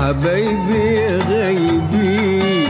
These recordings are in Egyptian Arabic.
حبايبي يا غايبين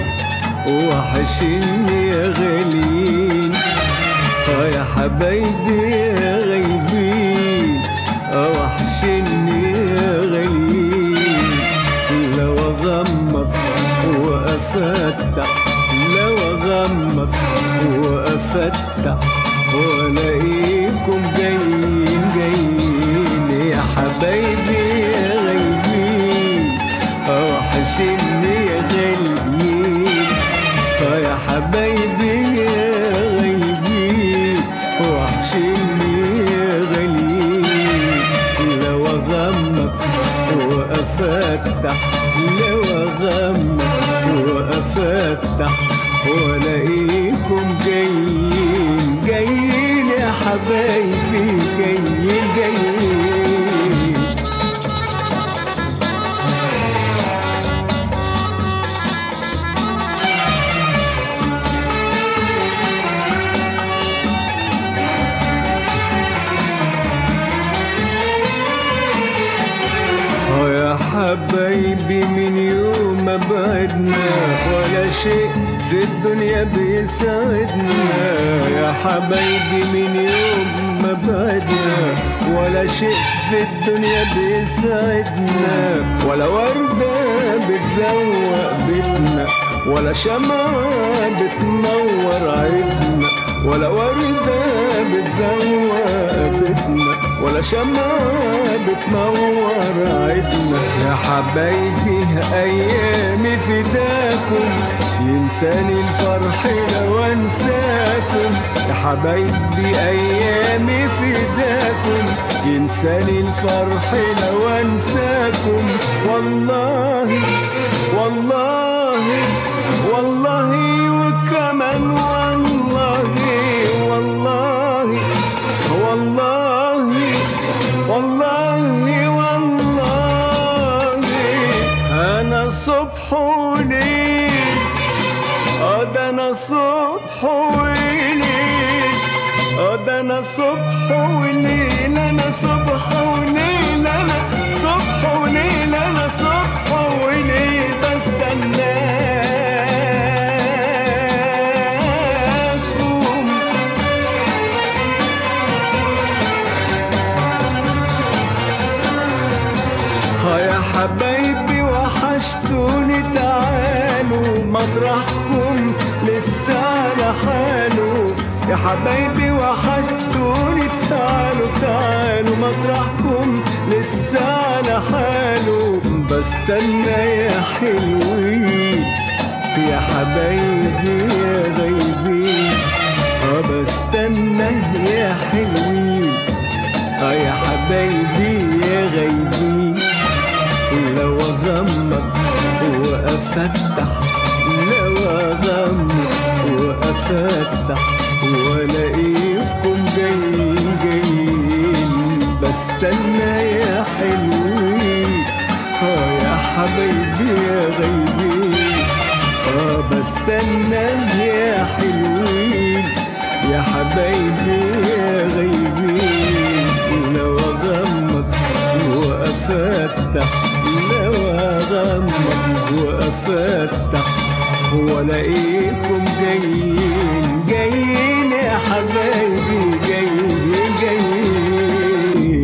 وحشني يا غاليين اه يا حبايبي يا غايبين اه وحشني يا غاليين لو اغمض وافتح لو اغمض وافتح والاقيكم جايين جايين يا حبايبي يا غايبين اه وحشني يا غاليين اه يا حبايبي يا غايبين وحشني يا غاليين لو اغمض وافتح لو اغمض وافتح والاقيكم جايين جايين يا حبايبي جايين جايين اه يا حبايبي من يوم ما بعدنا ولا شيء في الدنيا بيساعدنا يا حبايبي من يوم ما بعدنا ولا شيء في الدنيا بيساعدنا ولا وردة بتزوق بيتنا ولا شمعة بتنور عيدنا ولا وردة بتزوق بيتنا ولا شمعة بتنور عيدنا يا حبايبي أيامي فداكم ينساني الفرح لو انساكم يا حبايبي أيامي فداكم ينساني الفرح لو انساكم والله والله والله وكمان والله والله والله والله والله انا صبح وليل اه ده انا صبح وليل اه ده انا صبح وليل انا صبح وليل انا صبح وليل انا صبح وليل بستناكم ها يا حبايبي وحشتوني تعالوا مطرحكم لسه على حاله يا حبايبي وحشتوني تعالوا تعالوا مطرحكم لسه على حاله بستنى يا حلوين يا حبايبي يا غايبين اه بستنى يا حلوين اه يا حبايبي يا غايبين لو اغمض وافتح لو اغمض وافتح والاقيكم جايين جايين بستنى يا حلوين اه يا حبايبي يا غايبين اه بستنى يا حلوين يا حبايبي يا غايبين لو اغمض وافتح لو اغمض وافتح والاقيكم جايين جايين يا حبايبي جايين جايين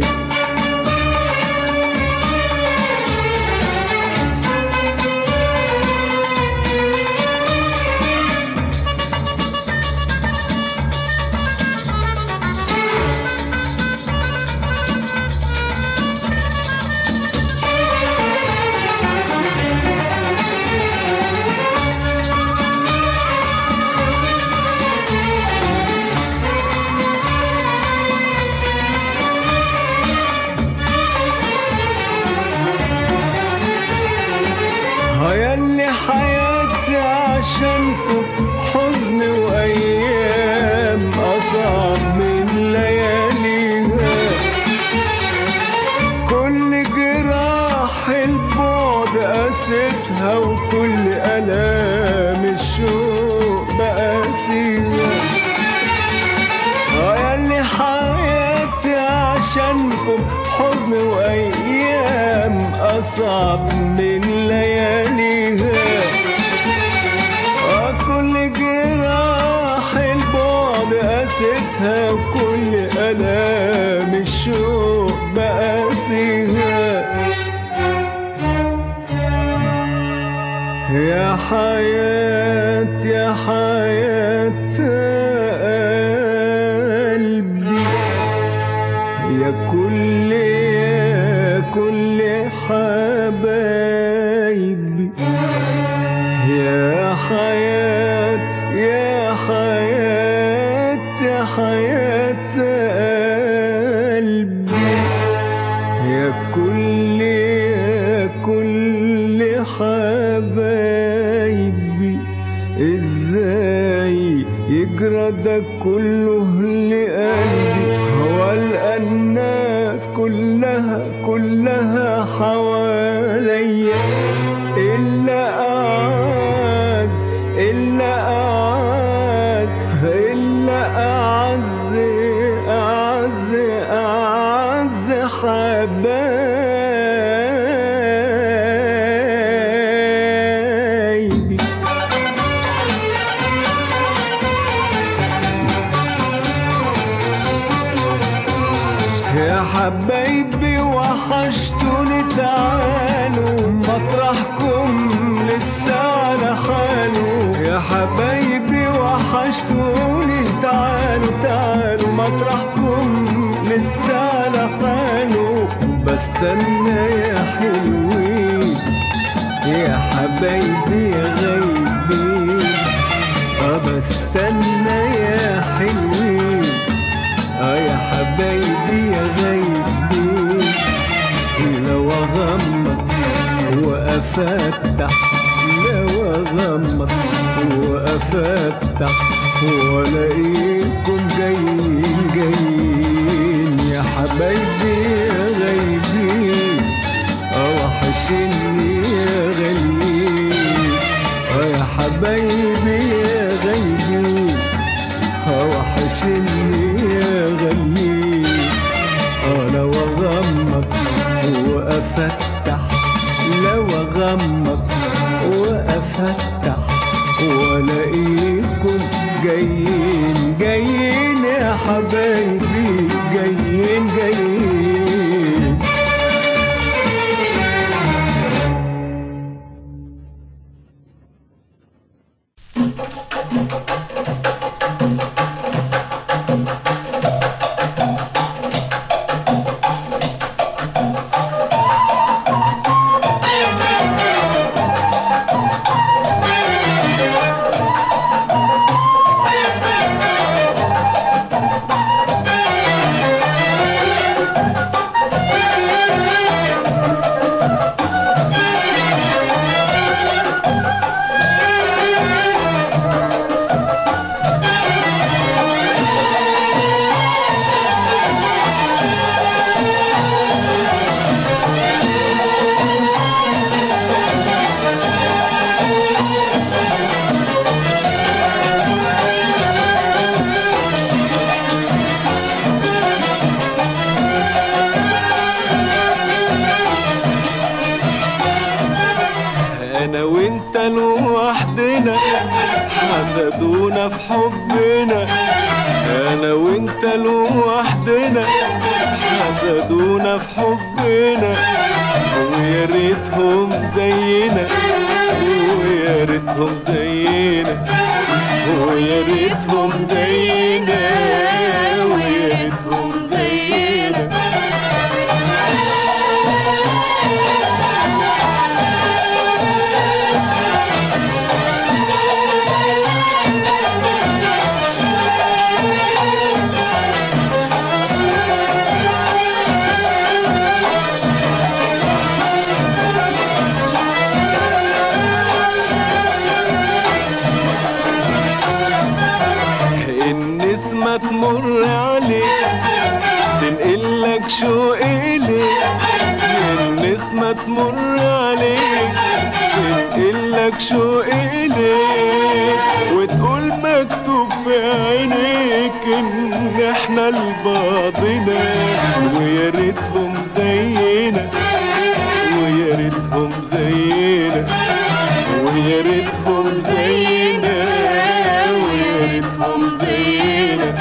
هيا اللي حياتي عشانكم حزن وايام اصعب من لياليها كل جراح البعد قاستها وكل الام الشوق بقاسيها اه ياللي حياتي عشانكم حزن وايام أصعب من لياليها آه كل جراح البعد قاستها وكل ألام الشوق بقاسيها يا حياة يا حياة قلبي يا كل يا كل حبايبي يا حياة يا حياة يا حياة قلبي يا كل يا كل حبايبي ازاي يجرى ده كله لقلبي هو القى الناس كلها كلها حواليا إلا أعز إلا أعز إلا أعز أعز أعز حبايبي يا حبايبي وحشتوني تعالوا مطرحكم لسه على حاله يا حبايبي وحشتوني تعالوا تعالوا مطرحكم لسه على حاله بستنى يا حلوين يا حبايبي يا غايبين اه بستنى يا حلوين اه يا حبايبي يا غايبين لو اغمض وافتح لو اغمض وافتح والاقيكم جايين جايين يا حبايبي يا غايبين اه وحشني يا غاليين اه يا حبايبي يا غايبين اه وحشني يا غاليين اه لو اغمض وافتح لو اغمض وافتح والاقيكم جايين جايين يا حبايبي جايين جايين انا وانت لوحدنا حسدونا في حبنا انا وانت لوحدنا حسدونا في حبنا ويا ريتهم زينا ويا ريتهم زينا ويا ريتهم زينا ويا ريتهم زينا النسمة تمر عليك تنقلك شوق إليك النسمة تمر عليك تنقلك شوق إليك وتقول مكتوب في عينيك إن إحنا لبعضنا ويا ريتهم زينا ويا ريتهم زينا ويا ريتهم زينا ويا ريتهم زينا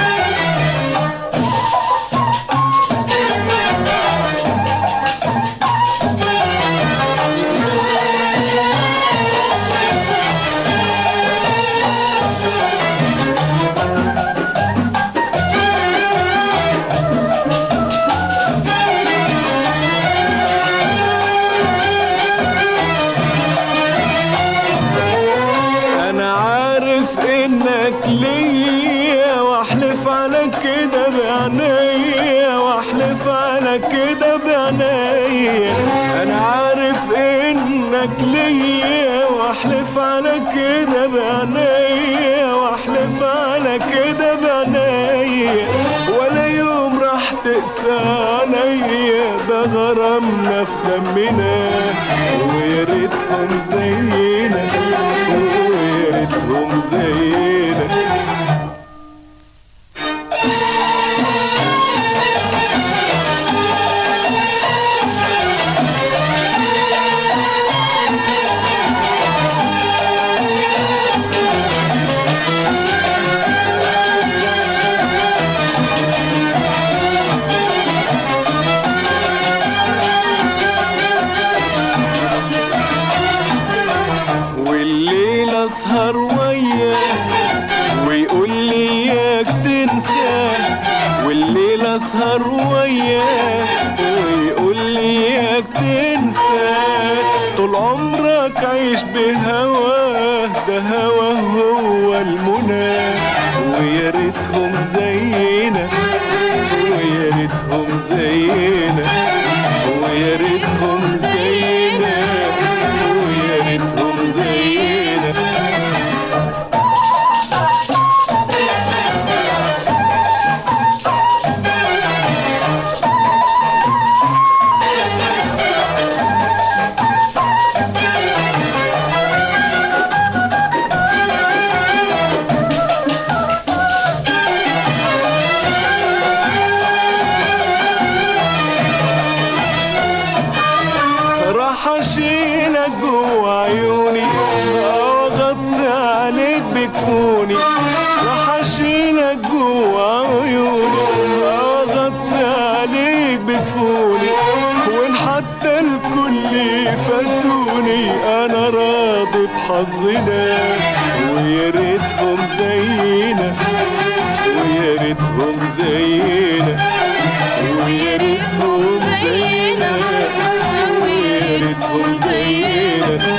انا عارف انك ليا واحلف على كده بعينيا واحلف على كده بعينيا انا عارف انك ليا واحلف على كده بعينيا واحلف على كده بعينيا ولا يوم راح تقسى عليا ده غرامنا في دمنا ويا ريتهم زينا ويا ريتهم زينا والليل اسهر وياه ويقول لي اياك تنساه والليل اسهر وياه ويقول لي اياك تنساه طول عمرك عيش بهواه ده هواه هو المنى ويا ريتهم زينا ويا ريتهم زينا ويا ريتهم زينا ويا ريتهم زينا راح اشيلك جوا عيوني واغطي عليك بكفوني راح اشيلك جوا عيوني واغطي عليك بكفوني وان حتى الكل فاتوني انا راضي بحظنا ويا ريتهم زينا ويا ريتهم زينا ويا ريتهم زينا ويا ريتهم زينا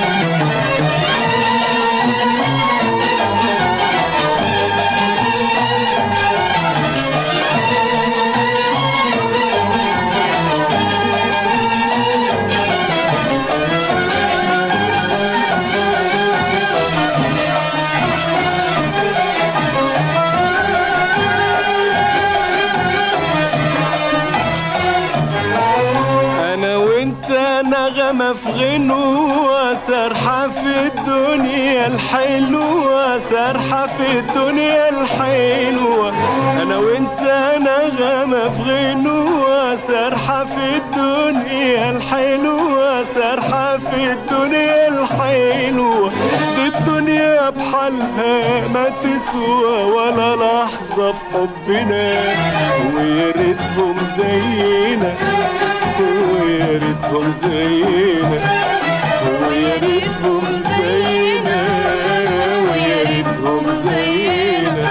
انا وانت نغمة في غنوة سرحة في الدنيا الحلوة سرحة في الدنيا الحلوة انا وانت نغمة في غنوة سرحة في الدنيا الحلوة سرحة في الدنيا الحلوة دي الدنيا بحالها ما تسوى ولا لحظة في حبنا ويا ريتهم زينا ويا ريتهم زينا ويا ريتهم زينا ويا ريتهم زينا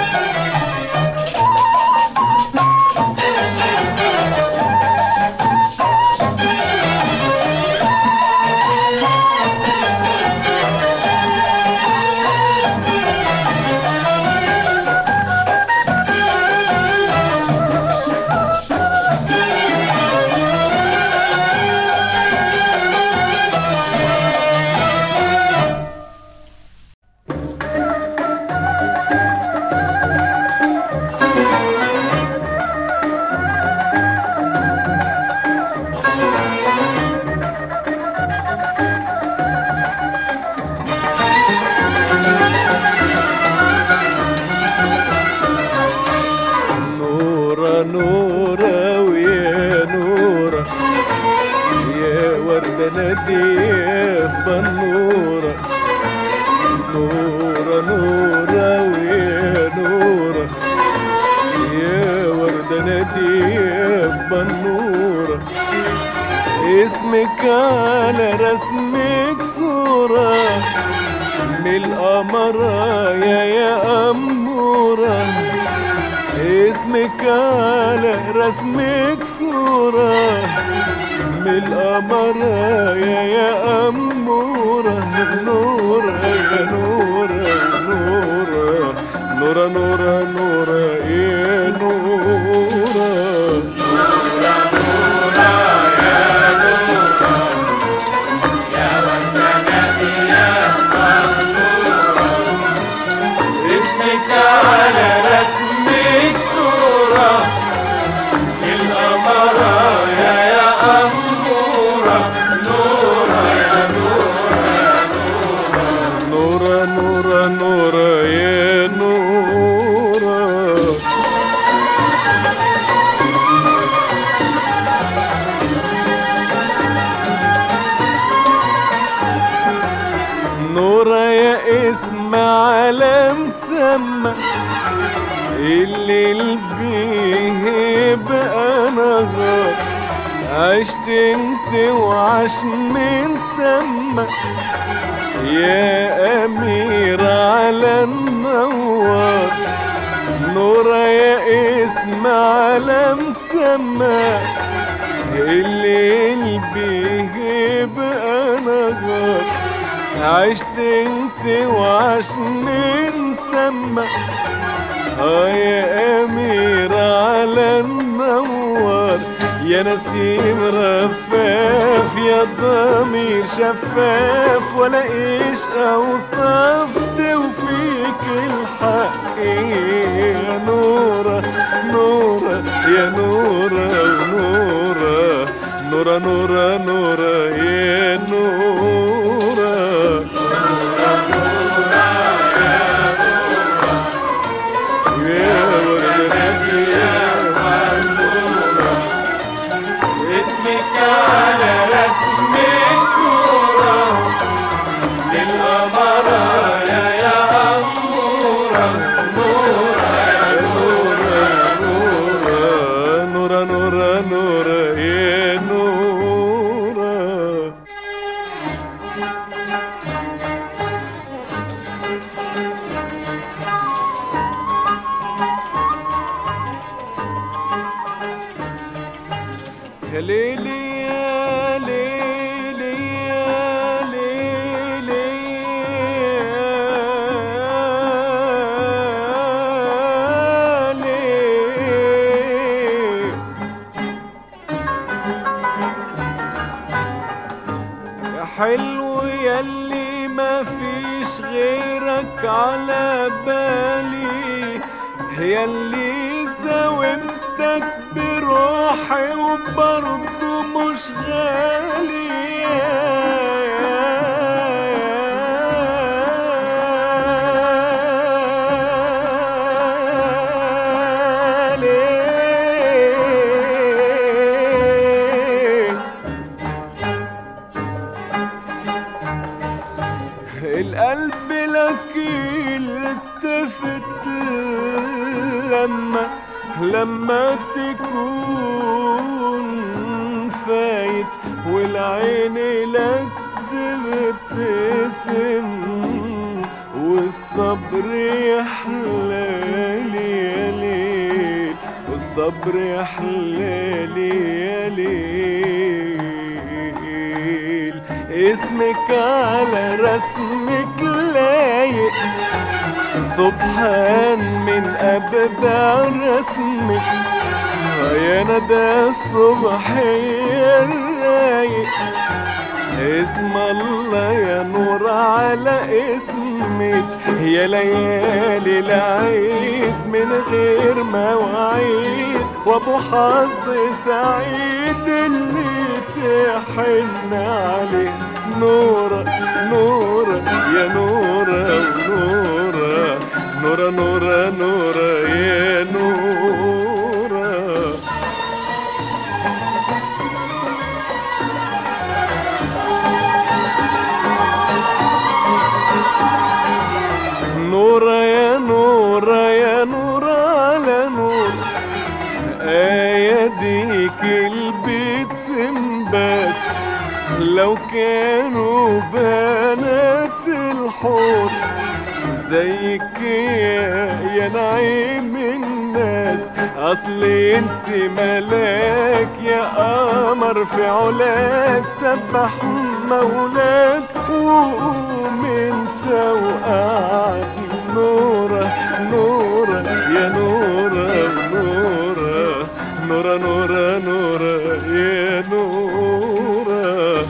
نورة نورة ويا نورة يا وردة نادية في بنورة اسمك على رسمك صورة من القمرة يا يا أمورة اسمك على رسمك صورة من القمرة يا يا أمورة نورة يا نورة نورة نورة نورة نورة يا نورة اسمك على رسمك صورة القمرة يا يا أمورة نورة يا نورة نورة نورة نورة يا نورة نورة يا اسم على مسمى اللي بيه بقى نهار عشت انت وعاش من سما يا أمير على النوار نورة يا اسم على مسمى الليل بيه بقى نهار عشت انت وعاش من سما اه يا امير على النوار يا نسيم رفاف يا ضمير شفاف ولا ايش اوصاف توفيك الحق يا نورة نورة يا نورة ونورة نورة نورة نورة يا نورة يا وردة يا نورة اسمك على رسمك صورة للقمرة يا يا أمورة نورة يا نورة نورة نورة نورة نورة يا نورة يا ليلي يا ليلي يا ليلي يا ليلي يا حلو ياللي ما فيش غيرك على بالي ياللي زاومتك بروحي وبرضه مش غالي القلب لك التفت لما لما تكون فايت والعين لك تبتسم والصبر يحلالي يا ليل والصبر يحلالي يا ليل اسمك على رسمك لايق سبحان من أبدع رسمك يا ندى الصبح يا الرايق اسم الله يا نور على اسمك يا ليالي العيد من غير مواعيد وابو حظ سعيد اللي تحن عليه نورة نورة يا نورة ونورة نورة نورة نورة يا نورة نور زيك يا يا نعيم الناس اصل انت ملاك يا قمر في علاك سبح مولاك وقوم انت وقعد نورة نورة يا نورة نورة نورة نورة نورة يا نورة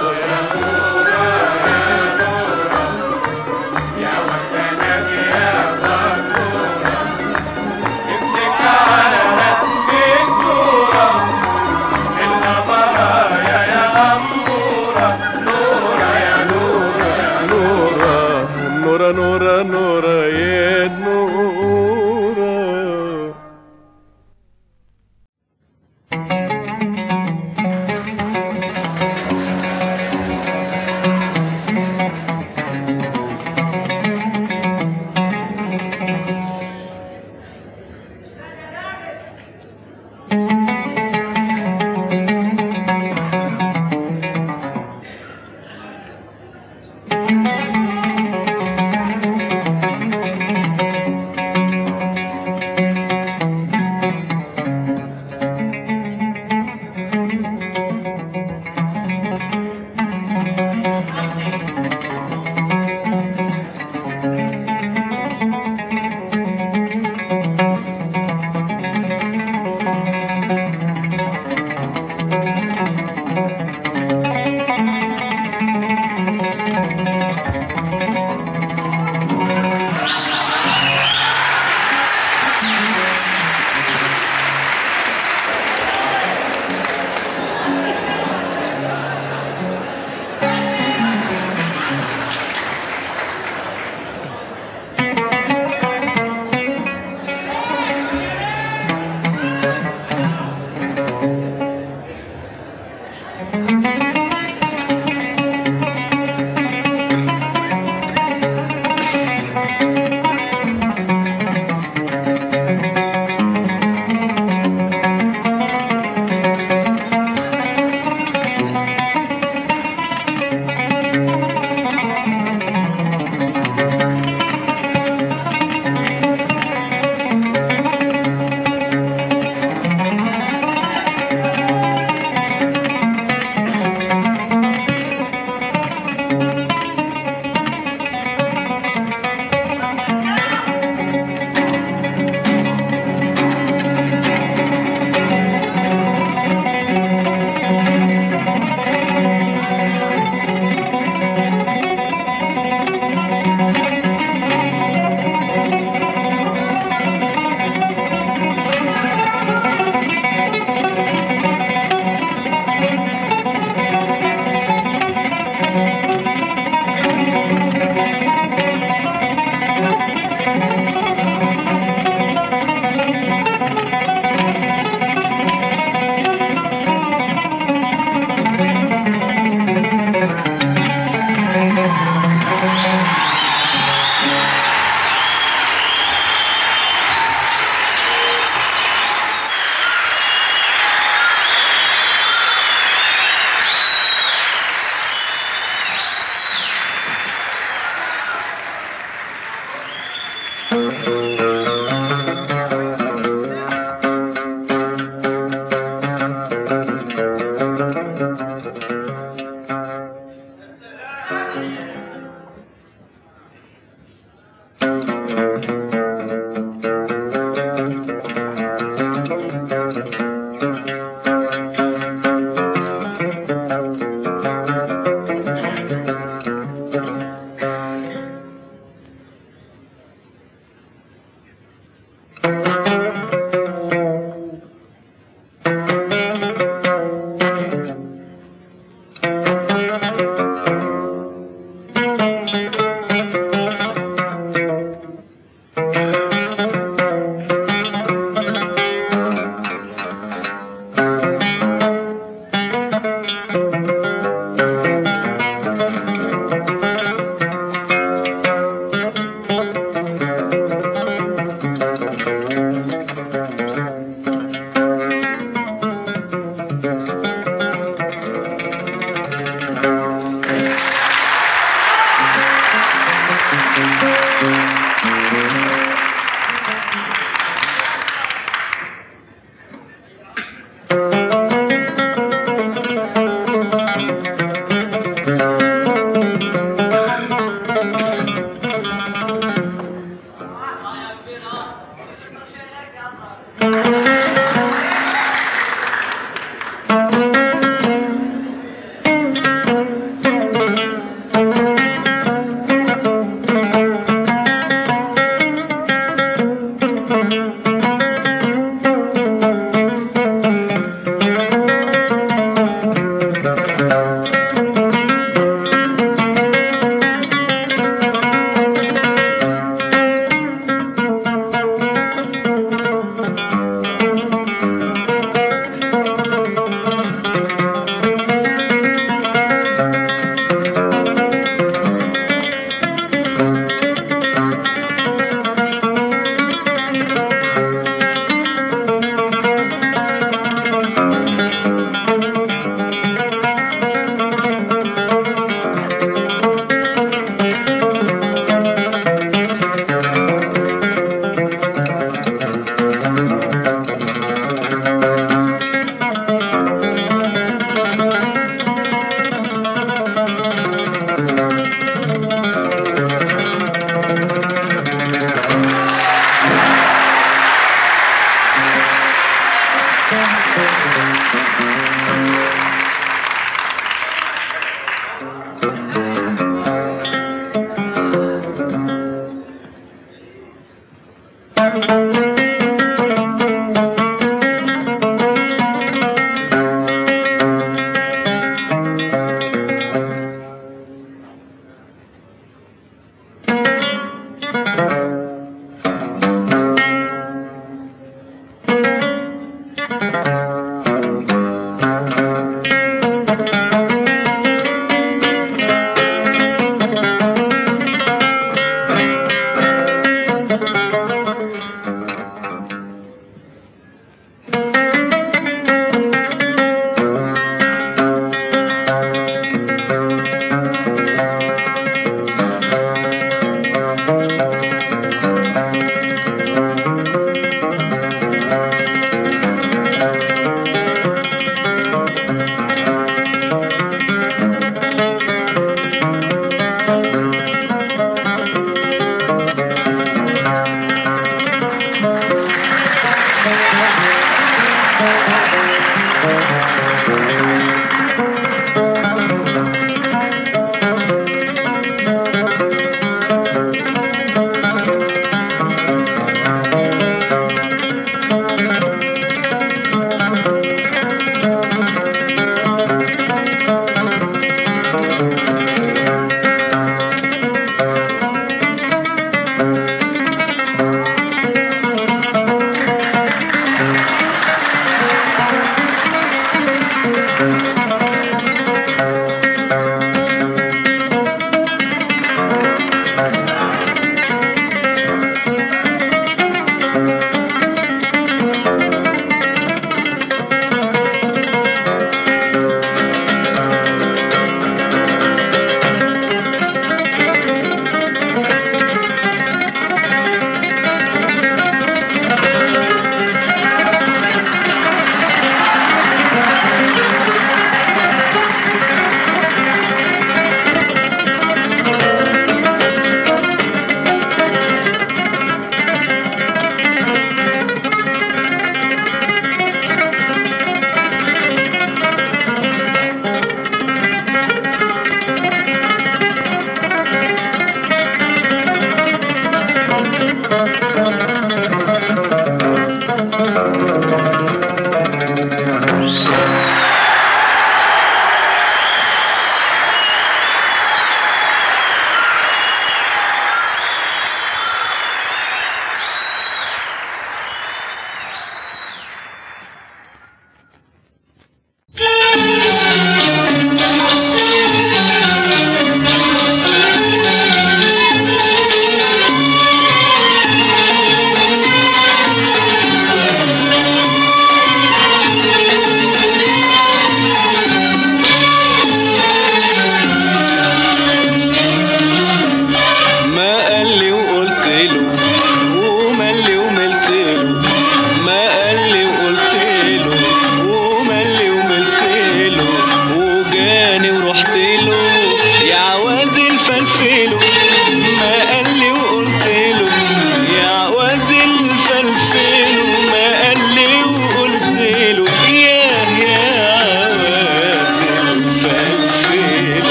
نورة نورة نورة نورة يا نورة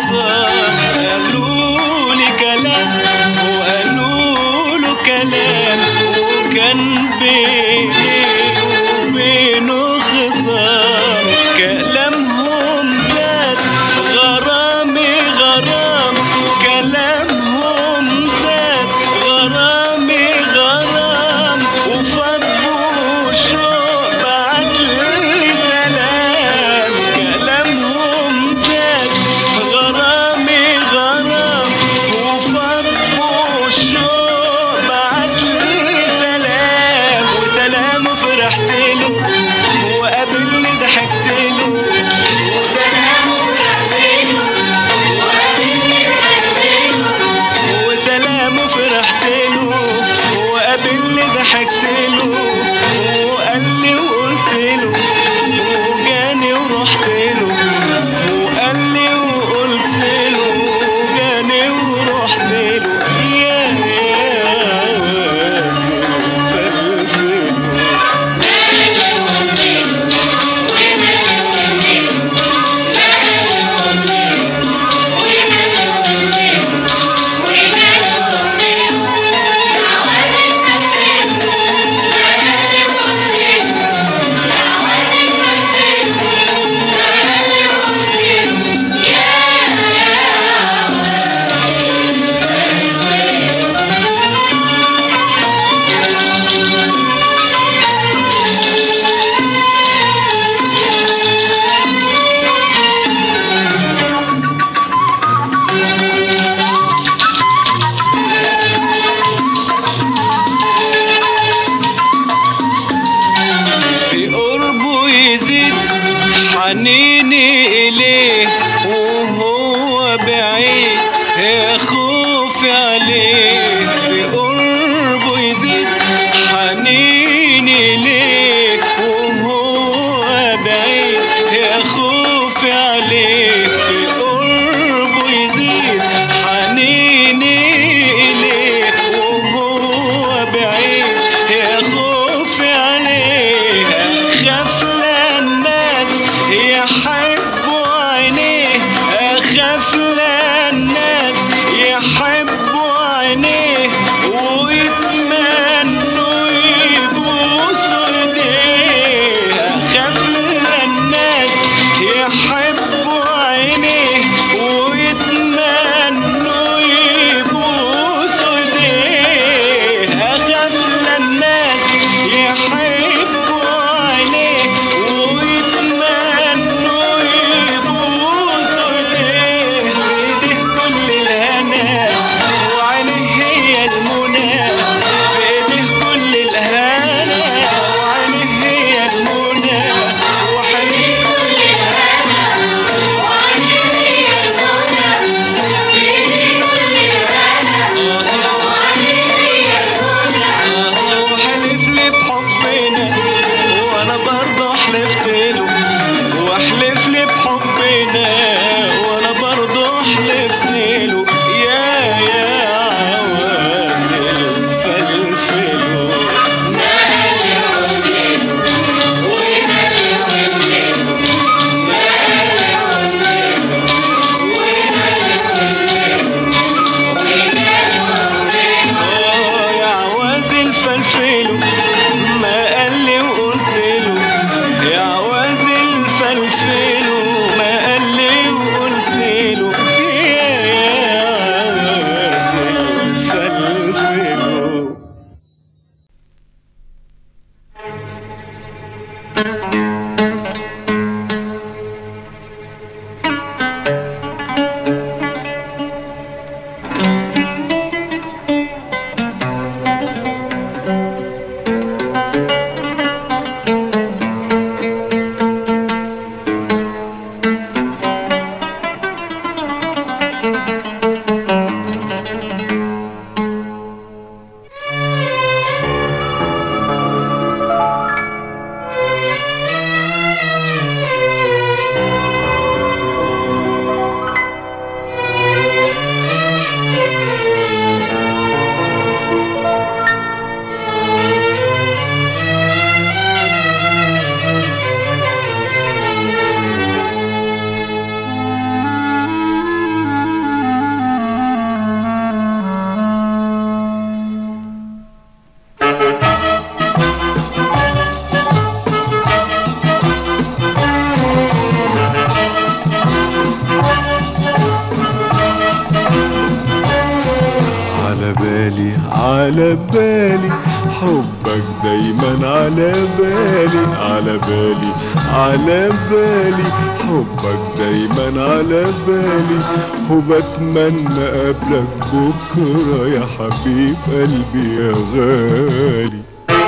خصام قالوا لي كلام وقالوا له كلام وكان بيني وبينه خصام كلامهم زاد غرامي غرام كلامهم زاد غرامي غرام وفضوا شوق بعتلي سلام كلامهم زاد غرامي غرام وفضوا شوق بعتلي سلام وسلام وفرحت له وقابلني ضحكت له وسلام وفرحت له وقابلني ضحكت له وسلام وفرحت له وقابلني ضحكت له وقال لي وقلت له وجاني ورحت له وقال لي وقلت له وجاني ورحت له يا يا في قربه يزيد حنيني إليه وهو بعيد يا خوفي عليه في قربه يزيد حنيني إليه وهو بعيد يا خوفي عليه في قربه يزيد حنيني إليه وهو بعيد يا خوفي عليه أخاف للناس يحبوا عينيه أخاف للناس يحبوا عينيه ويتمنوا يبوسوا ايديه أخاف للناس يحبوا عينيه ويتمنوا يبوسوا ايديه أخاف للناس يحبوا عينيه ويتمنوا يبوسوا ايديه في ايديه كل الهنا وعينيه هي المنى في ايديه كل الهنا وعينيه هي المنى وحنين كل الهنا وعينيه هي المنى في ايديه كل الهنا وعينيه هي المنى وحلف لي بحبنا وانا برضه حلفت له واحلف لي بحبنا وانا برضه حلفت له يا يا عوام الفلفل آه يا عواز الفلفل ما قال لي وقلت له يا عواز الفلفل ما قال لي وقلت له يا يا عواز الفلفل على بالي حبك دايما على بالي على بالي على بالي حبك دايما على بالي وبتمنى قبلك بكرة يا حبيب قلبي يا غالي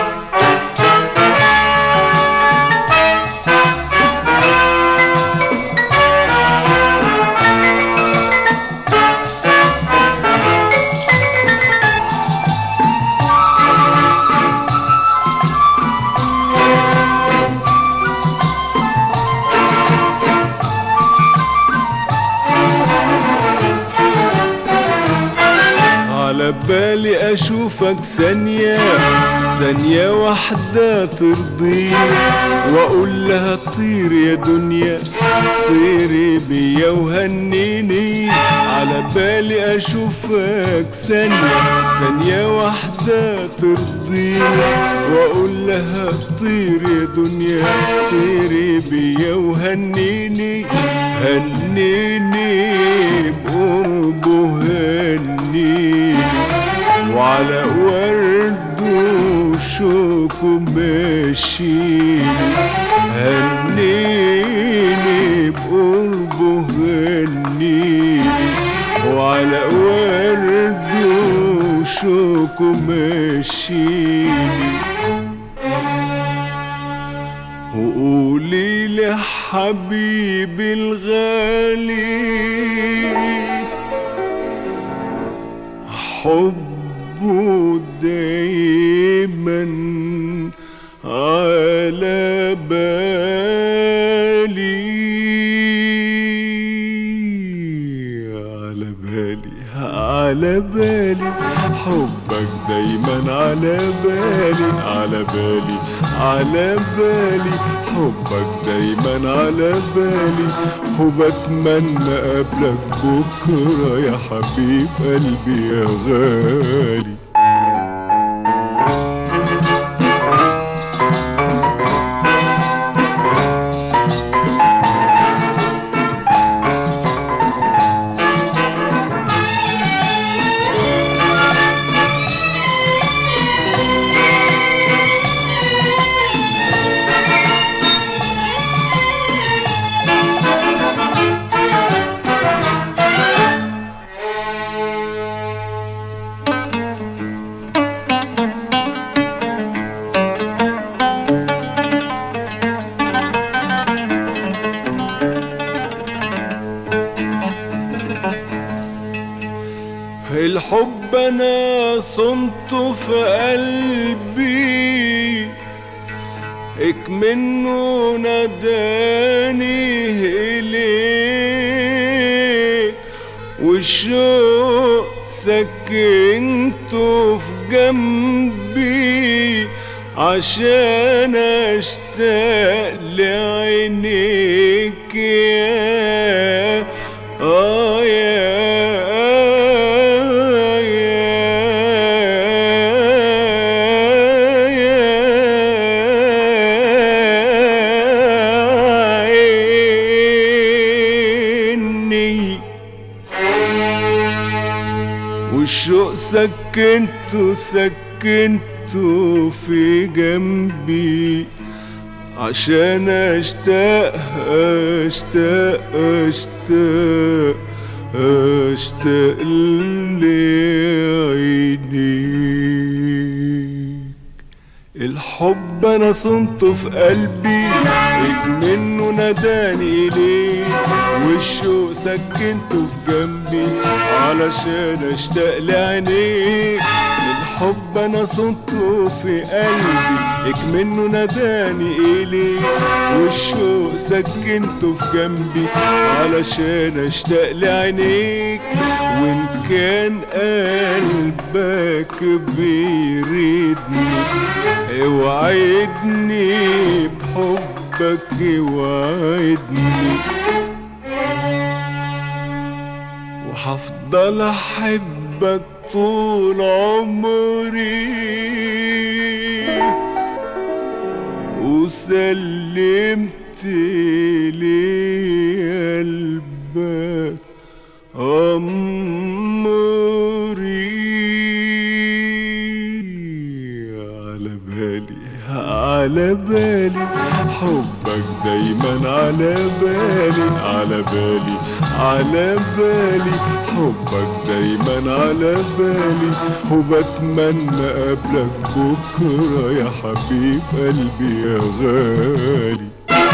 على بالي اشوفك ثانية ثانية واحدة ترضيني واقول لها طير يا دنيا طيري بيا وهنيني على بالي اشوفك ثانية ثانية واحدة ترضيني واقول لها طير يا دنيا طيري بيا وهنيني هنيني بقربه هنيني وعلى ورد وشوك ماشيني هنيني بقربه هنيني وعلى ورد وشوك ماشيني وقولي لحبيبي الغالي حبه دايما على بالي على بالي على بالي حبك دايما على بالي على بالي على بالي حبك دايما على بالي وبتمنى قبلك بكرة يا حبيب قلبي يا غالي الحب انا صمته في قلبي اك منه ناداني اليك والشوق سكنته في جنبي عشان اشتاق لعينيك يا آه يا والشوق سكنته سكنته في جنبي عشان اشتاق اشتاق اشتاق اشتاق لعينيك الحب انا صنته في قلبي ايد منه ناداني اليه والشوق سكنته في جنبي علشان اشتاق لعينيك الحب انا صنته في قلبي ايك منه ناداني اليه والشوق سكنته في جنبي علشان اشتاق لعينيك وان كان قلبك بيريدني اوعدني بحبك اوعدني وحفضل احبك طول عمري وسلمت لي قلبك على بالي حبك دايما على بالي على بالي على بالي حبك دايما على بالي وبتمنى قبلك بكرة يا حبيب قلبي يا غالي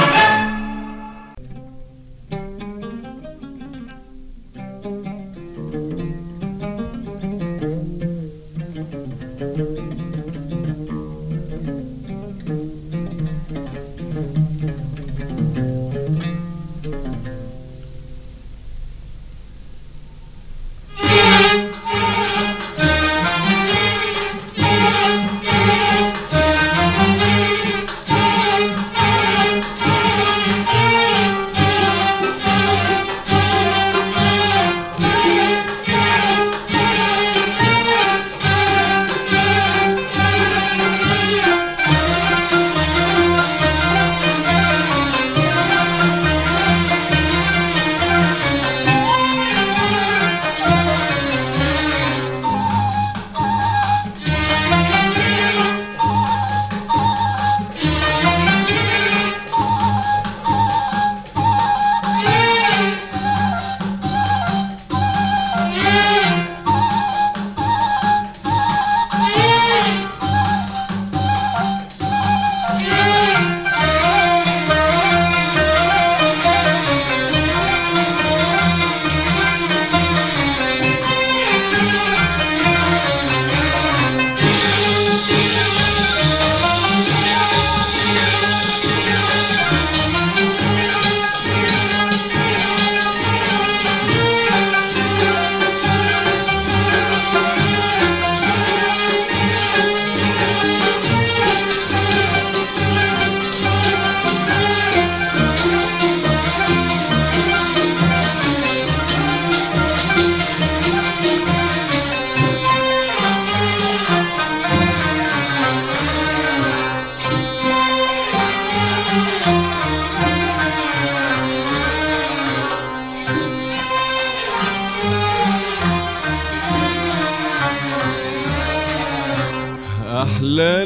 أحلى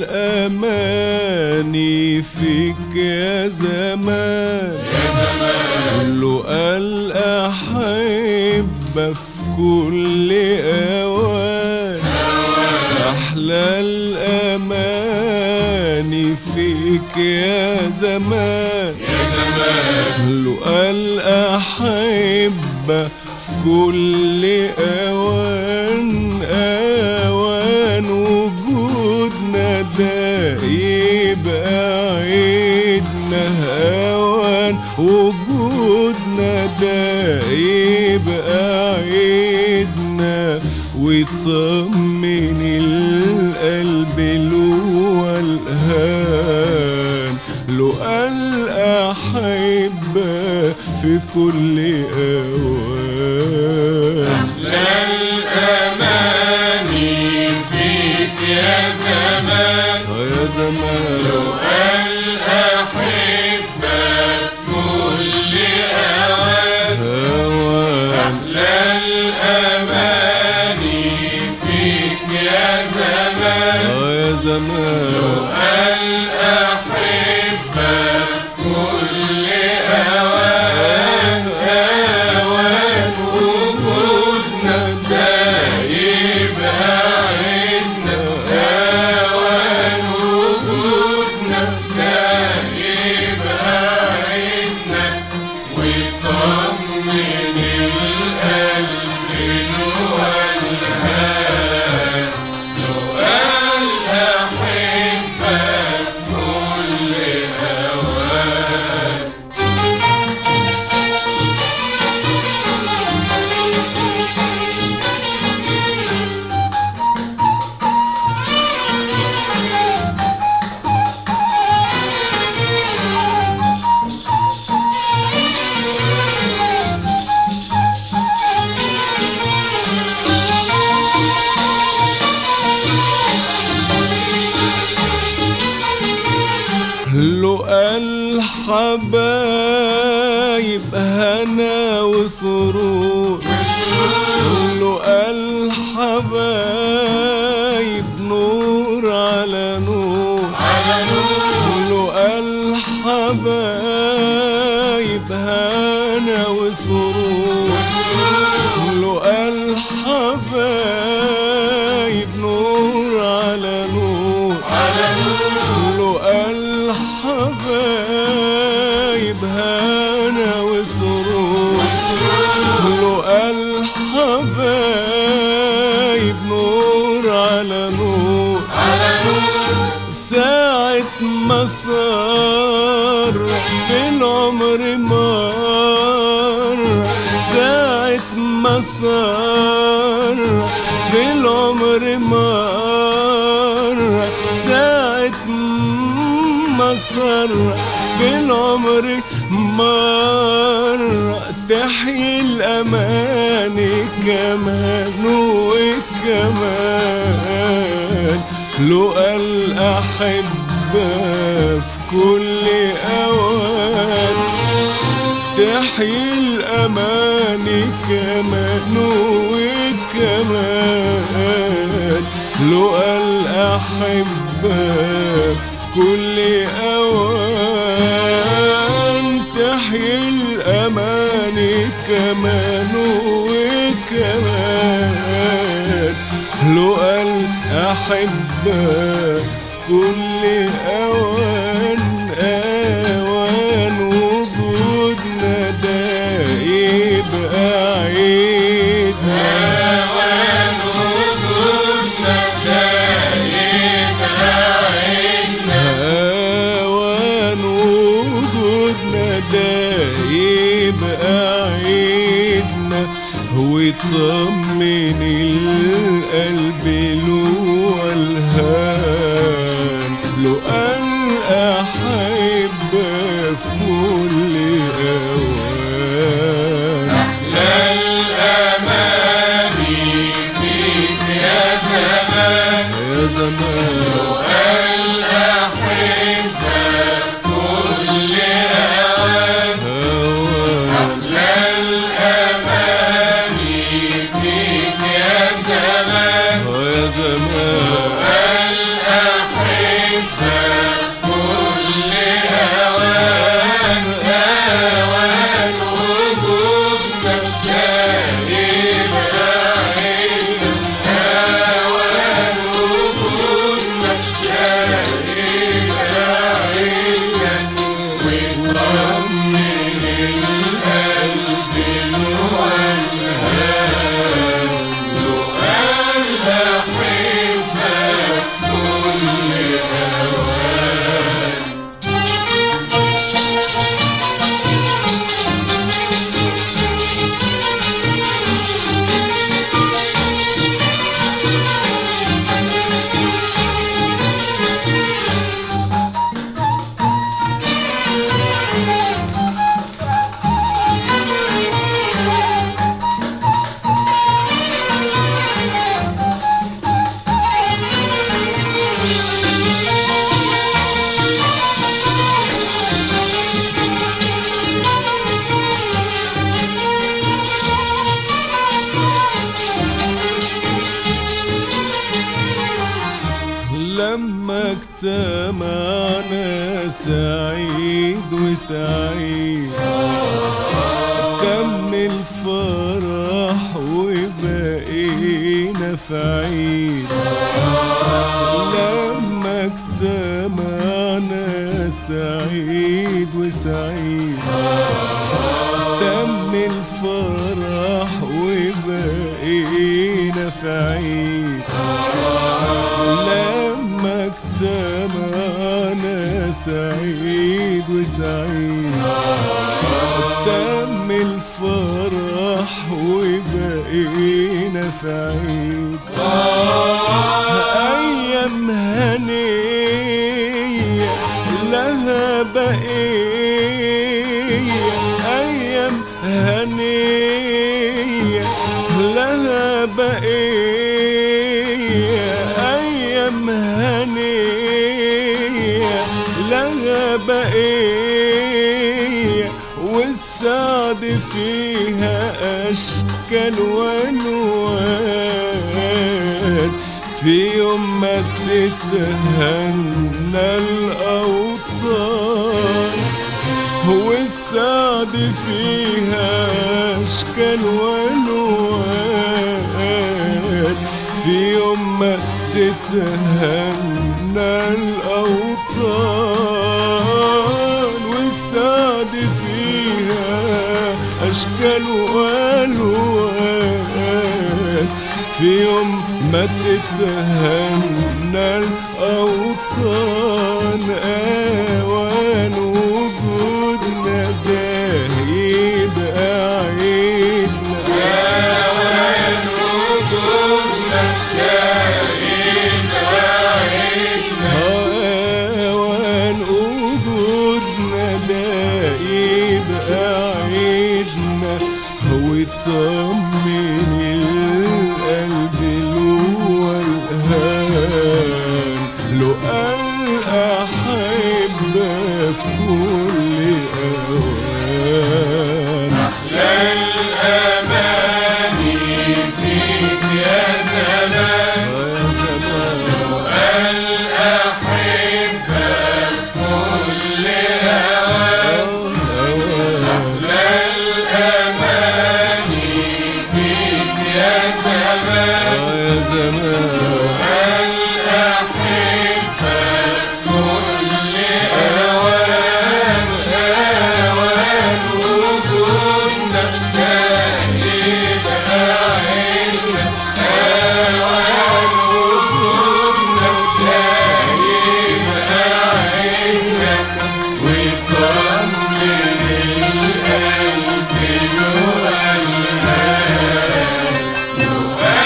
الأماني فيك يا زمان يا زمان كله قال أحب في كل أوان أحلى الأماني فيك يا زمان يا زمان كله قال أحب في كل أوان أوان وجودنا ده يبقى عيدنا أوان وجودنا ده يبقى عيدنا ويطمن القلب له الهان له قال أحب في كل أوان الأماني فيك يا زمان يا زمان لو الأحبة في كل أوان هوان أحلى الأماني فيك يا زمان يا زمان الأحبة في كل أوان أوان وجودنا ده يبقى عيدنا أوان وجودنا ده يبقى عيدنا ويطمن القلب الولهان لو قال أحبك كل أوان له الحبايب هنا وسرور له الحبايب نور على نور على نور الحبايب نور على نور على نور ساعة ما صار في العمر مار ساعة ما صار في العمر مار ساعة ما صار في العمر مار تحيي الأماني كمان وكمان لقى الأحبة في كل أوان تحيي الأماني كمان وكمان لقى الأحبة في كل أوان تحيي الأماني كمان وكمان لقى الأحبة في كل أوان أوان وجودنا ده يبقى عيدنا أوان وجودنا دايم عيننا أوان وجودنا ده يبقى عيدنا ويطمن القلب له الهان له الأحبة في كل أوان أحلى الأماني فيك يا زمان يا زمان الأحبة كل أوان أوان أحلى الأماني فيك يا زمان يا زمان الأحبة كل أوان أوان وجودنا دايم عيننا أوان وجودنا دايم عيننا ويطمن القلب الولهان لقى الأحبة كل أوان لما اجتمعنا سعيد وسعيد تم الفرح وبقينا في عيد لما اجتمعنا سعيد وسعيد تم الفرح وبقينا في عيد لما اجتمعنا سعيد وسعيد تم الفرح وبقينا في عيد أيام هنية لها بقية أيام هنية لها بقية أيام هنية لها بقية والسعد فيها أشكال وألوان في يوم ما تتهنى الأوطان هو السعد فيها أشكال وألوان في يوم ما تتهنى الأوطان والسعد فيها أشكال وألوان في يوم ما تتهنى الأوطان أوان وجودنا ده يبقى عيدنا هوان وجودنا ده يبقى عيدنا هو يطمن القلب له الهان له قال أحب في كل أوان الأماني فيك يا زمان يا زمان الأحبة كل أوان الأماني فيك يا زمان يا زمان الأحبة كل أوان أوان وجودنا يبقى عيدنا أوان وجودنا يبقى عيدنا ويطمن القلب يوقع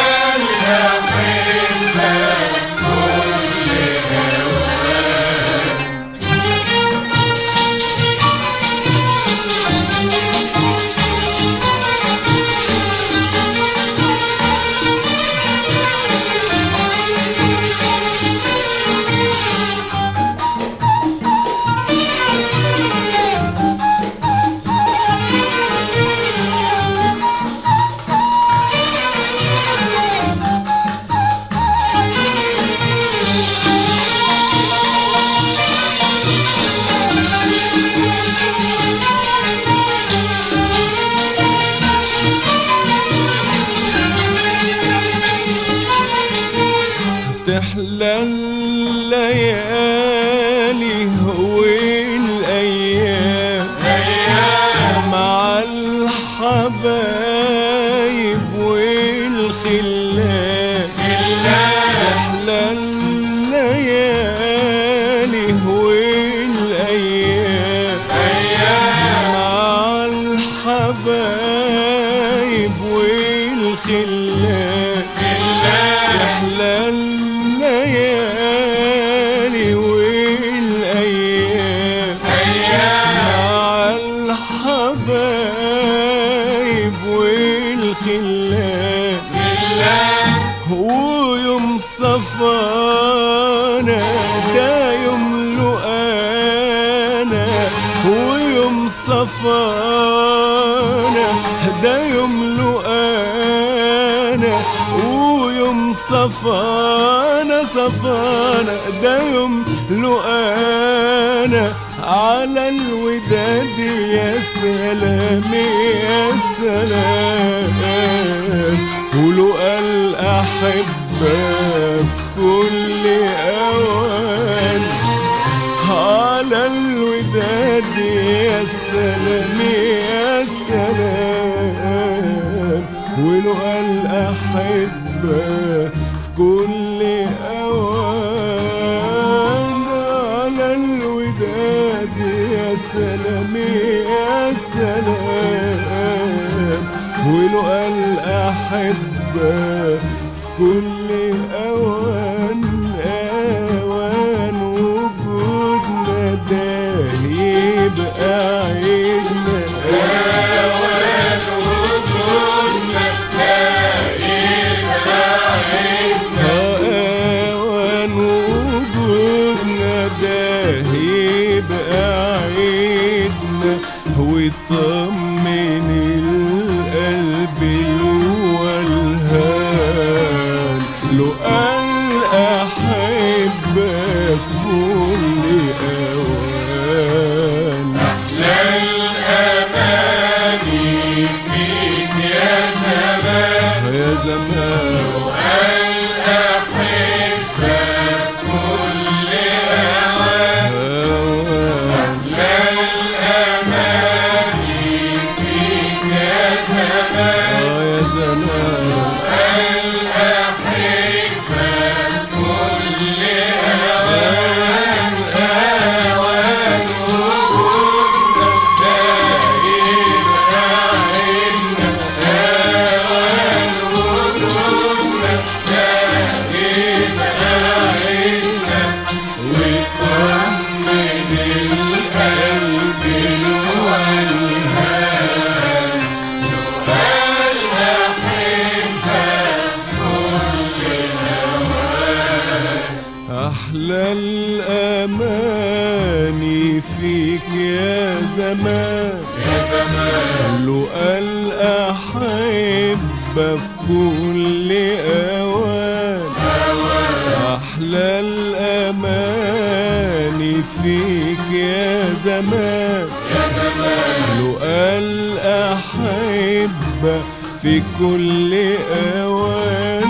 تحلى الليالي والايام مع الحبايب والخلان تحلى الليالي والايام مع الحبايب والخلان تحلى الليالي والايام مع الحبايب والخلان ويوم صفانا ده يوم لقانا ويوم صفانا ده يوم لقانا ويوم صفانا صفانا ده يوم لقانا على الوداد يا سلام يا سلام ولقى الأحبة في كل أوان على الوداد يا سلام يا سلام ولقى الأحبة في كل أوان على الوداد يا سلام يا سلام ولقى الأحبة في كل أوان أوان وجودنا ده يبقى عيدنا أوان وجودنا ده يبقى عيدنا ويطمن القلب والهان لو قال أحبك كل أوان الأماني فيك يا زمان يا زمان الأحبة كل أوان أوان الأماني فيك يا زمان آه يا زمان أحلى الأماني فيك يا زمان يا زمان لقى الأحبة في كل أوان أحلى الأماني فيك يا زمان يا زمان لقى الأحبة في كل أوان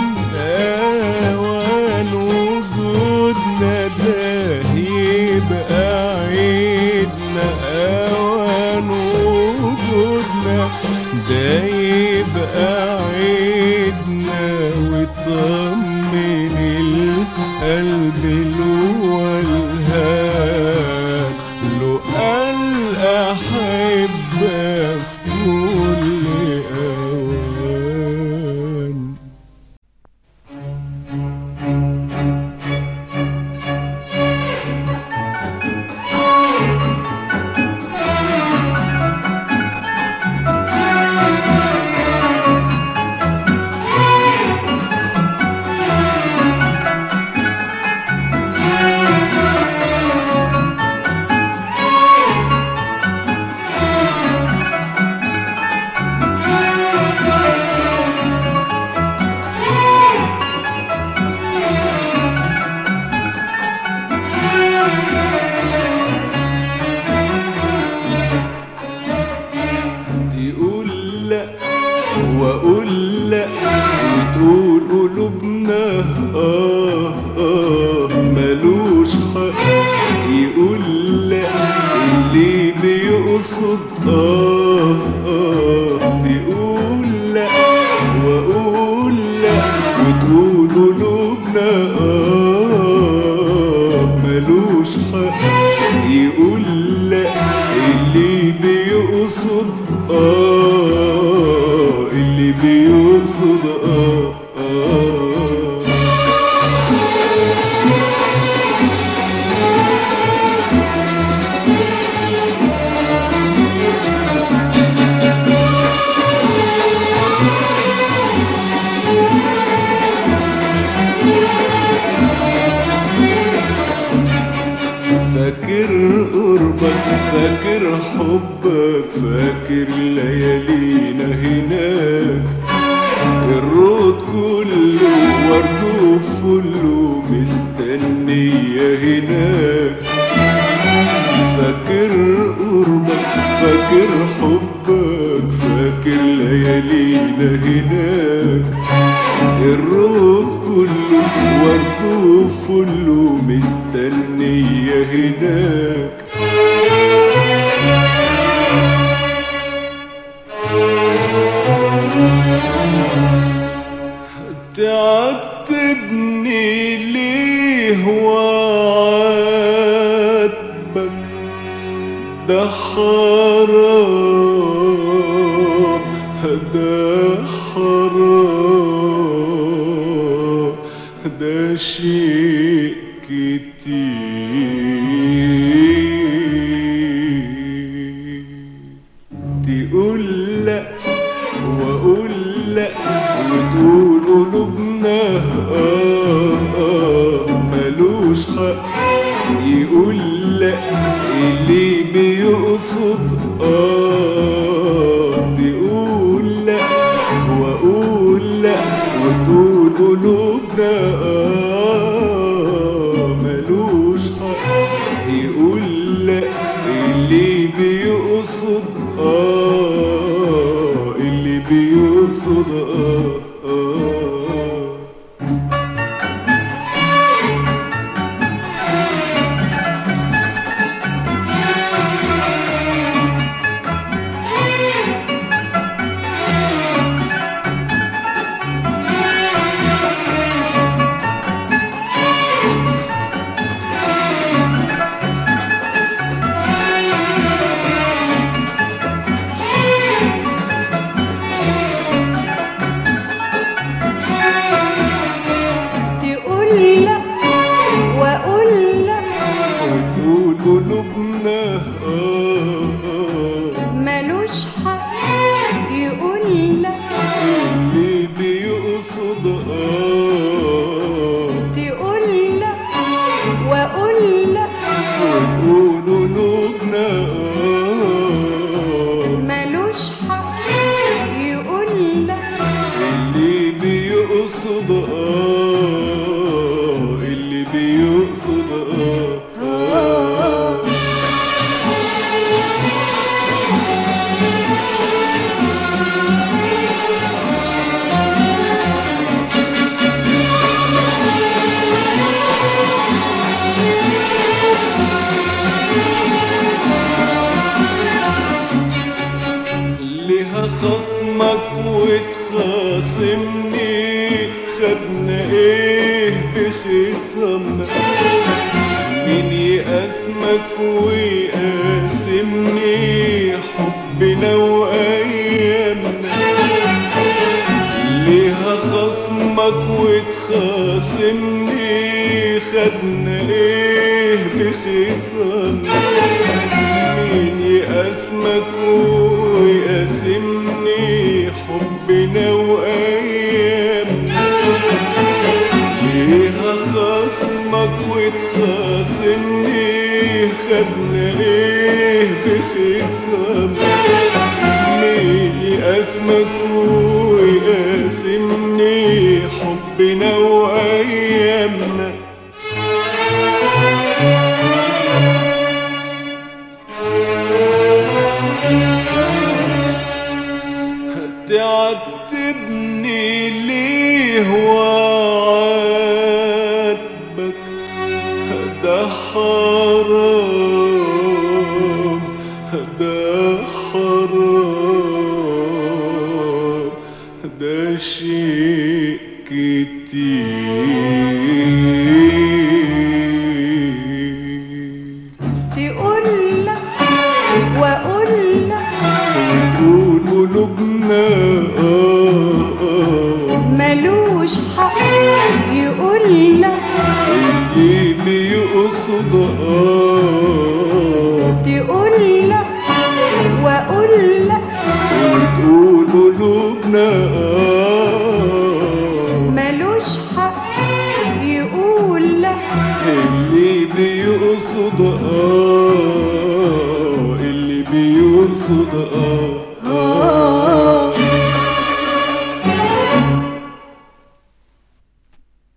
أوان وجودنا ده يبقى عيدنا أوان وجودنا ده يبقى عيدنا ويطمن القلب له والهان لقى الأحبة في كل أوان تقول لا واقول لا وتقول قلوبنا اه اه ملوش حق يقول لا اللي بيقصد اه اه تقول لا واقول لا وتقول قلوبنا اه ملوش حق يقول لا اللي بيقصد اه اللي بيقصد اه اه فاكر قربك فاكر حبك فاكر ليالينا هناك الرود كله ورد وفله مستنية هناك فاكر قربك فاكر حبك فاكر ليالينا هناك الرود كله ورد وفله مستنية هناك تعتبني ليه وعاتبك ده حرام ده حرام ده شيء كتير تقول لا واقول لا وتقول قلوبنا اه اه ملوش حق يقول لا اللي بيقصد اه تقول لا واقول لا وتقول قلوبنا اه ملوش حق يقول لا اللي بيقصد اه اللي بيقصد اه اه بيقصد اه اللي بيقصد اه, آه ليها خصمك وتخاصمني خدنا ايه بخصامنا مين يقاسمك ويقاسمني حبنا وايامنا ليها خصمك وتخاصمني خدنا ايه بخصامنا مين يقاسمك ويقاسمني حبنا وايامنا ليها خصمك وتخاصمني خدنا ايه بخصامنا مين يقاسمك ويقاسمني حبنا وايامنا تعتبني ليه وعاتبك ده حرام ده حرام ده شيء كتير تقول لك واقول لك وتقول قلوبنا آه آه ملوش حق يقول لك اللي بيقصد آه تقول لك واقول لك وتقول قلوبنا آه ملوش حق يقول لك اللي بيقصد آه اللي بيقصد آه